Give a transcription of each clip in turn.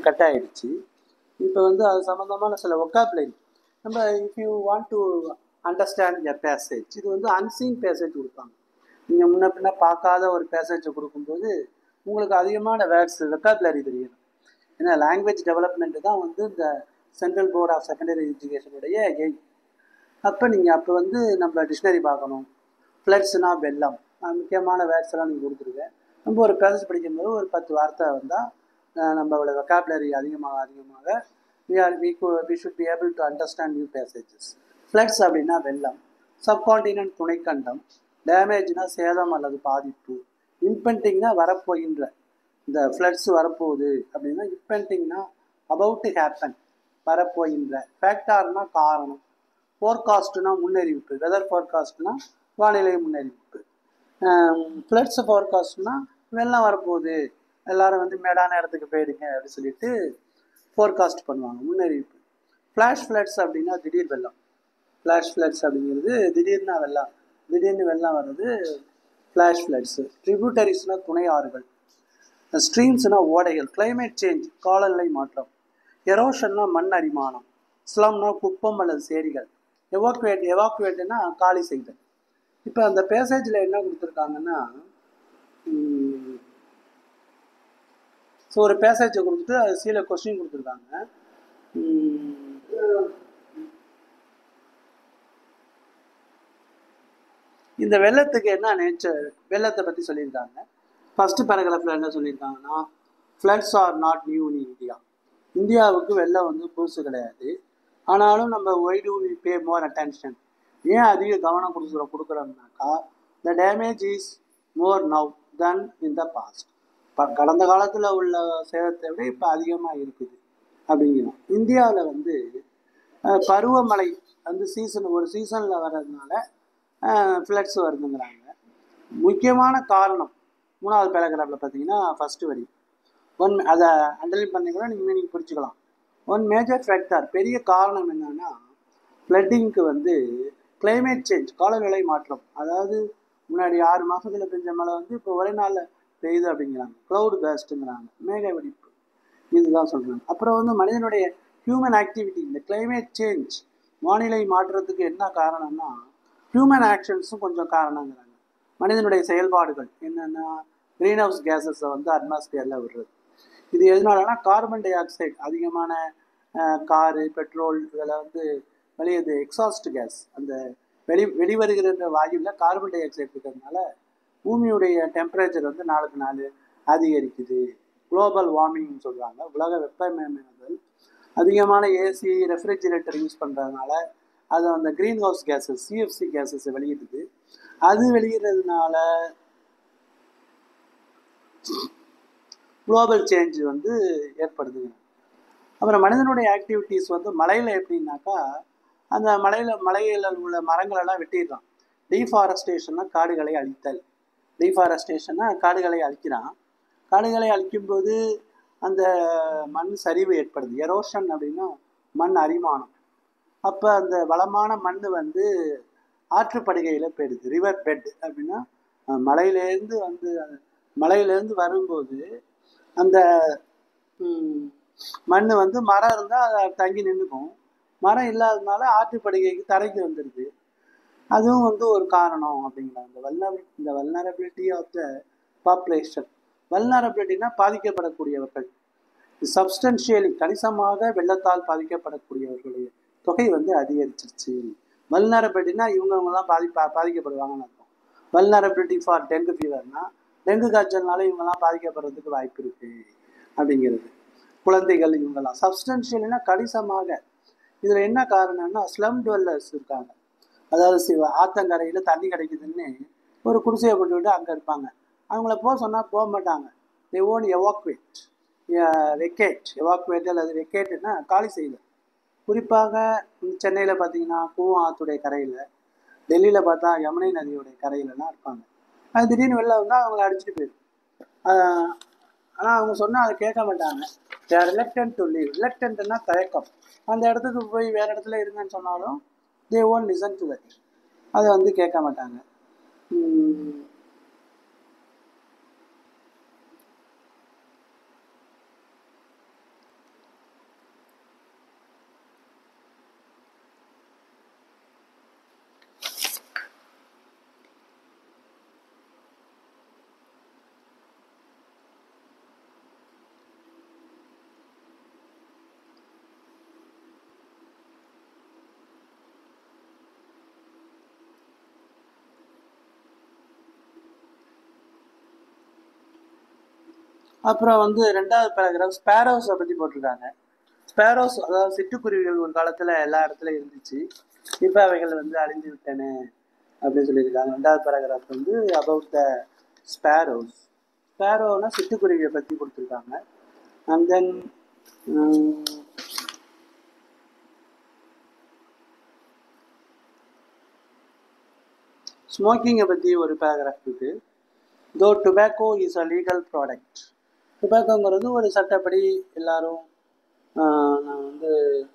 cut ஆயிடுச்சு இப்போ வந்து அது சம்மந்தமான சில ஒக்காப்லரி நம்ம if you want to understand a passage இது வந்து அன்சீன் பேசேஜ் கொடுப்பாங்க நீங்கள் முன்ன பின்ன பார்க்காத ஒரு பேசேஜை கொடுக்கும்போது உங்களுக்கு அதிகமான வேர்ட்ஸ் வெக்காபுலரி தெரியணும் ஏன்னா லாங்குவேஜ் டெவலப்மெண்ட் தான் வந்து இந்த சென்ட்ரல் போர்ட் ஆஃப் செகண்டரி எஜுகேஷனுடைய எய்ம் அப்போ நீங்கள் அப்போ வந்து நம்ம டிக்ஷனரி பார்க்கணும் ஃப்ளட்ஸ்னா வெள்ளம் அஹ் முக்கியமான வேர்ட்ஸ் எல்லாம் நீங்கள் கொடுத்துருக்கேன் நம்ம ஒரு பேசேஜ் படிக்கும்போது ஒரு பத்து வார்த்தை வந்தால் நம்மளோட வெக்காபுலரி அதிகமாக அதிகமாக we are we could we should be able to understand new passages floods அப்படின்னா வெள்ளம் சப்கான்டினென்ட் துணைக்கண்டம் டேமேஜ்னா சேதம் அல்லது பாதிப்பு இம்பெண்டிங்னா வரப்போகின்ற இந்த ஃப்ளட்ஸ் வரப்போகுது அப்படின்னா இம்பெண்டிங்னா அபவுட் டு ஹேப்பன் வரப்போகின்ற ஃபேக்டார்னா காரணம் ஃபோர்காஸ்ட்னா முன்னறிவிப்பு வெதர் ஃபோர்காஸ்ட்னா வானிலை முன்னறிவிப்பு ஃப்ளட்ஸ் ஃபோர்காஸ்ட்னா வெள்ளம் வரப்போகுது எல்லாரும் வந்து மேடான இடத்துக்கு போயிடுங்க அப்படின்னு சொல்லிட்டு ஃபோர்காஸ்ட் பண்ணுவாங்க முன்னறிவிப்பு ஃப்ளாஷ் ஃப்ளட்ஸ் அப்படின்னா திடீர் வெள்ளம் ஃப்ளாஷ் ஃப்ளட்ஸ் அப்படிங்கிறது திடீர்னு வெள்ளம் திடீர்னு வெள்ளம் வர்றது ஃப்ளாஷ் ஃப்ளட்ஸு ட்ரிபியூட்டரிஸ்னால் துணை ஆறுகள் ஸ்ட்ரீம்ஸ்னா ஓடைகள் climate சேஞ்ச் காலநிலை மாற்றம் எரோஷன்னா மண் அரிமானம் ஸ்லம்னா குப்பம் அல்லது சேரிகள் எவாக்குவேட் எவாக்குவேட்னா காலி செய்தல் இப்போ அந்த பேசேஜில் என்ன கொடுத்துருக்காங்கன்னா ஸோ ஒரு பேசேஜை கொடுத்துட்டு அது சீல கொஸ்டின் கொடுத்துருக்காங்க உம், இந்த வெள்ளத்துக்கு என்ன நேச்சர் வெள்ளத்தை பற்றி சொல்லியிருக்காங்க ஃபர்ஸ்ட் பேராகிராஃபில் என்ன சொல்லியிருக்காங்கன்னா floods are not new in India இந்தியாவுக்கு வெள்ளம் வந்து புதுசு கிடையாது ஆனாலும் நம்ம why do we pay more attention ஏன் அதிக கவனம் கொடுக்குறோம் கொடுக்குறோம்னாக்கா the damage is more now than in the past கடந்த காலத்தில் உள்ள சேதத்தை விட இப்போ அதிகமாக இருக்குது அப்படிங்கிறோம் இந்தியாவில் வந்து அஹ், பருவமழை வந்து சீசன் ஒரு சீசனில் வர்றதுனால ஃப்ளட்ஸ் வருதுங்கிறாங்க முக்கியமான காரணம் மூணாவது பேராகிராஃபில் பார்த்தீங்கன்னா ஃபஸ்ட்டு வரி ஒன் அதை அண்டர்லைன் பண்ணி கூட நீங்கள் மீனிங் பிடிச்சிக்கலாம் ஒன் மேஜர் ஃபேக்டர் பெரிய காரணம் என்னன்னா ஃப்ளட்டிங்க்கு வந்து climate சேஞ்ச் காலநிலை மாற்றம் அதாவது முன்னாடி ஆறு மாதத்தில் பெஞ்ச மழை வந்து இப்போ ஒரே நாளில் பெய்யுது அப்படிங்கிறாங்க க்ளவுட் பேஸ்ட்டுங்கிறாங்க மேக வெடிப்பு இதுதான் சொல்கிறாங்க அப்புறம் வந்து மனிதனுடைய ஹியூமன் ஆக்டிவிட்டி இந்த climate சேஞ்ச் வானிலை மாற்றத்துக்கு என்ன காரணம்னா ஹியூமன் ஆக்ஷன்ஸும் கொஞ்சம் காரணங்கிறாங்க மனிதனுடைய செயல்பாடுகள் என்னென்னா க்ரீன் ஹவுஸ் கேஸஸை வந்து அட்மாஸ்பியரில் விடுறது இது எதனாலனா கார்பன் டை ஆக்சைடு அதிகமான காரு பெட்ரோல் இதில் வந்து வெளியது எக்ஸாஸ்ட் கேஸ் அந்த வெளி வெளிவருகிற வாயுவில் கார்பன் டை ஆக்சைடு இருக்கிறதுனால பூமியுடைய டெம்பரேச்சர் வந்து நாளுக்கு நாள் அதிகரிக்குது குளோபல் வார்மிங்னு சொல்கிறாங்க உலக வெப்பமயமாதல் அதிகமான ஏசி ரெஃப்ரிஜிரேட்டர் யூஸ் பண்ணுறதுனால அது அந்த green house gases CFC gases வெளியிடுது அது வெளியிடுறதுனால குளோபல் சேஞ்ச் வந்து ஏற்படுதுங்க அப்புறம் மனிதனுடைய ஆக்டிவிட்டீஸ் வந்து மலையில் எப்படின்னாக்கா அந்த மலையில் மலையில் உள்ள மரங்களெல்லாம் வெட்டிடுறான் டீஃபாரஸ்டேஷன்னா காடுகளை அழித்தல் டீஃபாரஸ்டேஷன்னா காடுகளை அழிக்கிறான் காடுகளை அழிக்கும்போது அந்த மண் சரிவு ஏற்படுது எரோஷன் அப்படின்னா மண் அரிமானம் அப்போ அந்த வளமான மண் வந்து ஆற்றுப்படுகையில் போயிடுது ரிவர் பெட் அப்படின்னா அஹ், மலையிலேருந்து வந்து மலையிலேருந்து வரும்போது அந்த மண் வந்து மரம் இருந்தால் அது தங்கி நின்றுக்கும் மரம் இல்லாததுனால ஆற்றுப்படுகைக்கு தரைக்கு வந்துடுது அதுவும் வந்து ஒரு காரணம் அப்படிங்கிறாங்க இந்த வல்னர் இந்த வல்னரபிலிட்டி ஆஃப் த பாப்புலேஷன் வல்னரபிலிட்டினா பாதிக்கப்படக்கூடியவர்கள் சப்ஸ்டன்ஷியலி கணிசமாக வெள்ளத்தால் பாதிக்கப்படக்கூடியவர்களுடைய தொகை வந்து அதிகரிச்சிருச்சு வல்னரபிலிட்டினா இவங்கவங்கலாம் பாதி பா பாதிக்கப்படுவாங்கன்னு அர்த்தம் வல்னரபிலிட்டி ஃபார் டெங்கு ஃபீவர்னா டெங்கு காய்ச்சல்னால இவங்கெல்லாம் பாதிக்கப்படுறதுக்கு வாய்ப்பு இருக்கு அப்படிங்கிறது குழந்தைகள் இவங்கெல்லாம் சப்ஸ்டன்ஷியல்னா கணிசமாக இதில் என்ன காரணம்னா ஸ்லம் டுவெல்லர்ஸ் இருக்காங்க அதாவது சிவ ஆத்தங்கரையில் தண்ணி கிடைக்குதுன்னு ஒரு குடிசையை போட்டுக்கிட்டு அங்கே இருப்பாங்க அவங்கள போக சொன்னால் போக மாட்டாங்க they won't evacuate vacate evacuate அல்லது வெக்கேட்டுன்னா காலி செய்யுது குறிப்பாக சென்னையில் பார்த்தீங்கன்னா கூவம் ஆத்துடைய கரையில் டெல்லியில் பார்த்தா யமுனை நதியுடைய கரையிலலாம் இருப்பாங்க அது திடீர்னு வெளில வந்தால் அவங்கள அடிச்சுட்டு போயிடும் ஆனால் அவங்க சொன்னால் அதை கேட்க மாட்டாங்க தேர் ரிலக்டன்ட் டு லீவ் ரிலக்டன்ட்னா தயக்கம் அந்த இடத்துக்கு போய் வேறு இடத்துல இருங்கன்னு சொன்னாலும் they won't listen to that அதை வந்து கேட்க மாட்டாங்க உம், அப்புறம் வந்து ரெண்டாவது பேராகிராஃப் ஸ்பேரோஸை பற்றி போட்டிருக்காங்க ஸ்பேரோஸ் அதாவது சிட்டுக்குருவிகள் ஒரு காலத்தில் எல்லா இடத்துலையும் இருந்துச்சு இப்போ அவைகள் வந்து அழிந்து விட்டன அப்படின்னு சொல்லியிருக்காங்க ரெண்டாவது பேராகிராஃப் வந்து அபவுட் த ஸ்பேரோஸ் ஸ்பேரோனா சிட்டுக்குருவியை பற்றி கொடுத்துருக்காங்க அண்ட் தென் ஸ்மோக்கிங்கை பற்றி ஒரு பேராகிராஃப் இருக்குது though tobacco is a legal product டுபாக்கோங்கிறது ஒரு சட்டப்படி எல்லாரும் ஆஹ், நான் வந்து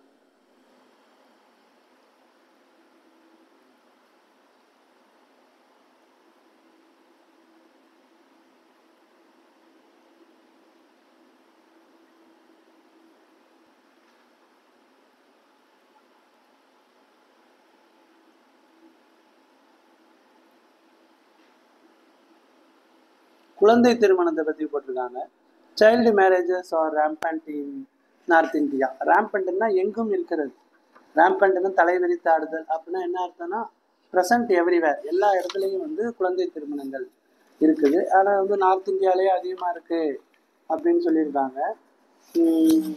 குழந்தை திருமணத்தை பற்றி போட்டிருக்காங்க child marriages are rampant in north India ரேம்பண்ட்னா எங்கும் இருக்கிறது ரேம்பண்ட்னா தலைவிரித்தாடுதல் அப்படின்னா என்ன அர்த்தம்னா ப்ரெசன்ட் எவ்ரிவேர் எல்லா இடத்துலையும் வந்து குழந்தை திருமணங்கள் இருக்குது ஆனால் வந்து நார்த் இந்தியாவிலேயே அதிகமாக இருக்குது அப்படின்னு சொல்லியிருக்காங்க உம்,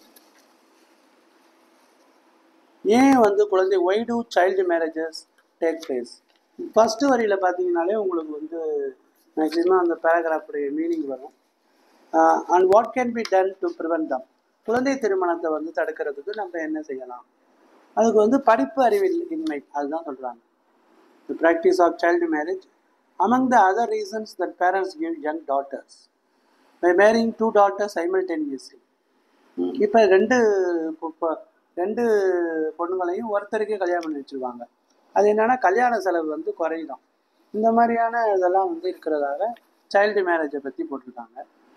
ஏன் வந்து குழந்தை why do child marriages take place first வரியில் பார்த்தீங்கனாலே உங்களுக்கு வந்து மேக்ஸிமம் அந்த பேராகிராஃபுடைய மீனிங் வரும் and what can be done to prevent them குழந்தை திருமணத்தை வந்து தடுக்கிறதுக்கு நம்ம என்ன செய்யலாம் அதுக்கு வந்து படிப்பு அறிவில் இன்மை அதுதான் சொல்கிறாங்க the practice of child marriage among the other reasons that parents give young daughters by marrying two daughters simultaneously இப்போ ரெண்டு பொ- பொ- ரெண்டு பொண்ணுங்களையும் ஒருத்தருக்கே கல்யாணம் பண்ணி வச்சிருவாங்க அது என்னன்னா கல்யாண செலவு வந்து குறையும் இந்த மாதிரியான இதெல்லாம் வந்து இருக்கிறதாக சைல்டு மேரேஜை பற்றி போட்டிருக்காங்க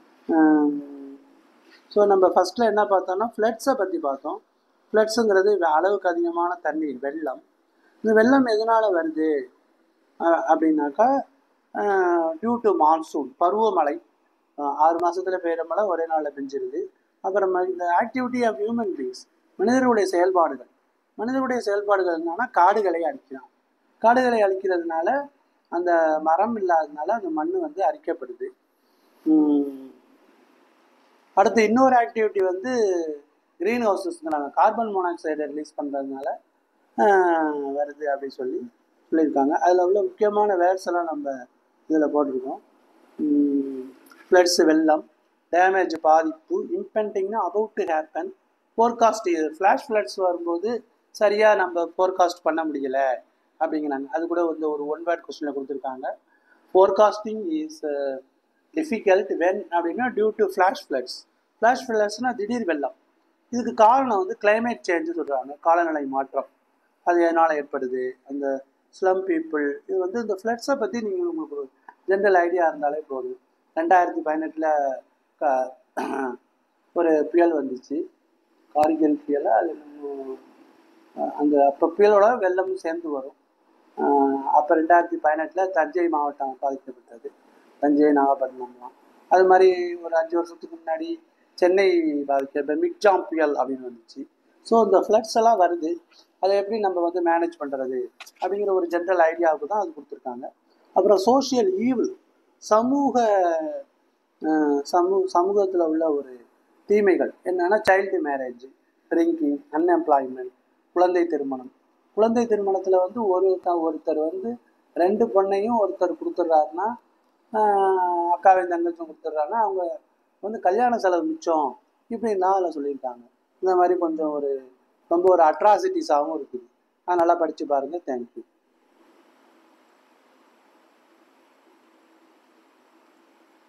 ஸோ நம்ம ஃபஸ்ட்டில் என்ன பார்த்தோம்னா ஃப்ளட்ஸை பற்றி பார்த்தோம் ஃப்ளட்ஸுங்கிறது அளவுக்கு அதிகமான தண்ணீர் வெள்ளம் இந்த வெள்ளம் எதனால் வருது அஹ் அப்படின்னாக்கா டியூ டு மான்சூன் பருவமழை அஹ் ஆறு மாசத்துல பெய்கிற மழை ஒரே நாளில் பெஞ்சிருது அப்புறம் இந்த ஆக்டிவிட்டி ஆஃப் ஹியூமன் பீங்ஸ் மனிதர்களுடைய செயல்பாடுகள் மனிதர்களுடைய செயல்பாடுகள் என்னன்னா காடுகளை அழிக்கிறான் காடுகளை அழிக்கிறதுனால அந்த மரம் இல்லாததுனால அந்த மண் வந்து அரிக்கப்படுது உம் அடுத்து இன்னொரு ஆக்டிவிட்டி வந்து க்ரீன் ஹவுசஸ்ங்கிறாங்க கார்பன் மோனாக்சைடை ரிலீஸ் பண்ணுறதுனால வருது அப்படின்னு சொல்லி சொல்லியிருக்காங்க அதில் உள்ள முக்கியமான வேர்ட்ஸ் எல்லாம் நம்ம இதில் போட்டிருக்கோம் ஃப்ளட்ஸ் வெள்ளம் டேமேஜ் பாதிப்பு இம்பெண்டிங்னா about to happen forecast flash floods வரும்போது சரியாக நம்ம ஃபோர்காஸ்ட் பண்ண முடியல அப்படிங்கிறாங்க அது கூட வந்து ஒரு ஒன் வேர்ட் கொஸ்டினில் கொடுத்துருக்காங்க ஃபோர்காஸ்டிங் இஸ் டிஃபிகல்ட் வென் அப்படின்னா due to flash floods flash ஃப்ளட்ஸ்னால் திடீர் வெள்ளம் இதுக்கு காரணம் வந்து கிளைமேட் சேஞ்சு சொல்கிறாங்க காலநிலை மாற்றம் அது எதனால் ஏற்படுது அந்த ஸ்லம் பீப்புள் இது வந்து இந்த ஃப்ளட்ஸை பற்றி நீங்கள் உங்களுக்கு ஒரு ஜென்ரல் ஐடியா இருந்தாலே போதும் ரெண்டாயிரத்தி பதினெட்டில் ஒரு புயல் வந்துச்சு காரிகல் புயலாக அது இன்னும் அஹ் அந்த அப்போ புயலோட வெள்ளமும் சேர்ந்து வரும் அப்போ ரெண்டாயிரத்தி பதினெட்டில் தஞ்சை மாவட்டம் பாதிக்கப்பட்டது தஞ்சை நாகப்பட்டினம்லாம் அது மாதிரி ஒரு அஞ்சு வருஷத்துக்கு முன்னாடி சென்னை பாதிக்க மிக்ஜாம் புயல் அப்படின்னு வந்துச்சு ஸோ இந்த ஃப்ளட்ஸ் எல்லாம் வருது அதை எப்படி நம்ம வந்து மேனேஜ் பண்ணுறது அப்படிங்கிற ஒரு ஜென்ரல் ஐடியாவுக்கு தான் அது கொடுத்துருக்காங்க அப்புறம் சோஷியல் ஈவில் சமூக அஹ், சமூ சமூகத்தில் உள்ள ஒரு தீமைகள் என்னன்னா சைல்டு மேரேஜ் ட்ரிங்கிங் அன்எம்ப்ளாய்மெண்ட் குழந்தை திருமணம் குழந்தை திருமணத்தில் வந்து ஒரு த- ஒருத்தர் வந்து ரெண்டு பொண்ணையும் ஒருத்தர் கொடுத்துட்றாருன்னா அக்காவையும் தங்கச்சும் கொடுத்துட்றாங்கன்னா அவங்க வந்து கல்யாண செலவு மிச்சம் இப்படின்லாம் அதில் சொல்லியிருக்காங்க இந்த மாதிரி கொஞ்சம் ஒரு ரொம்ப ஒரு அட்ராசிட்டிஸாகவும் இருக்குது அதனால் படித்து பாருங்கள் தேங்க்யூ